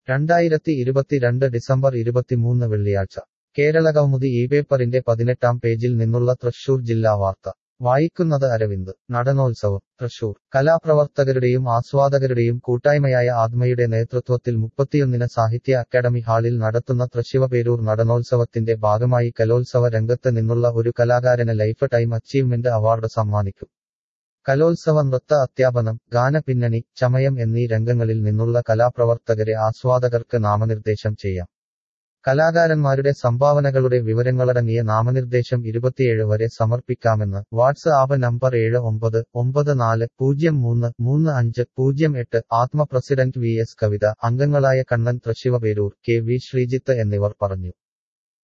രണ്ടായിരത്തി ഇരുപത്തിരണ്ട് ഡിസംബർ ഇരുപത്തിമൂന്ന് വെള്ളിയാഴ്ച കേരളകൗമുദി ഈ പേപ്പറിന്റെ പതിനെട്ടാം പേജിൽ നിന്നുള്ള തൃശൂർ ജില്ലാ വാർത്ത വായിക്കുന്നത് അരവിന്ദ് നടനോത്സവം തൃശൂർ കലാപ്രവർത്തകരുടെയും ആസ്വാദകരുടെയും കൂട്ടായ്മയായ ആത്മയുടെ നേതൃത്വത്തിൽ മുപ്പത്തിയൊന്നിന് സാഹിത്യ അക്കാദമി ഹാളിൽ നടത്തുന്ന തൃശിവപേരൂർ നടനോത്സവത്തിന്റെ ഭാഗമായി കലോത്സവ രംഗത്ത് നിന്നുള്ള ഒരു കലാകാരന് ലൈഫ് ടൈം അച്ചീവ്മെന്റ് അവാർഡ് സമ്മാനിക്കും കലോത്സവ നൃത്ത അധ്യാപനം ഗാനപിന്നണി ചമയം എന്നീ രംഗങ്ങളിൽ നിന്നുള്ള കലാപ്രവർത്തകരെ ആസ്വാദകർക്ക് നാമനിർദ്ദേശം ചെയ്യാം കലാകാരന്മാരുടെ സംഭാവനകളുടെ വിവരങ്ങളടങ്ങിയ നാമനിർദ്ദേശം ഇരുപത്തിയേഴ് വരെ സമർപ്പിക്കാമെന്ന് വാട്സ് ആപ്പ് നമ്പർ ഏഴ് ഒമ്പത് ഒമ്പത് നാല് പൂജ്യം മൂന്ന് മൂന്ന് അഞ്ച് പൂജ്യം എട്ട് ആത്മ പ്രസിഡന്റ് വി എസ് കവിത അംഗങ്ങളായ കണ്ണൻ തൃശിവപേരൂർ കെ വി ശ്രീജിത്ത് എന്നിവർ പറഞ്ഞു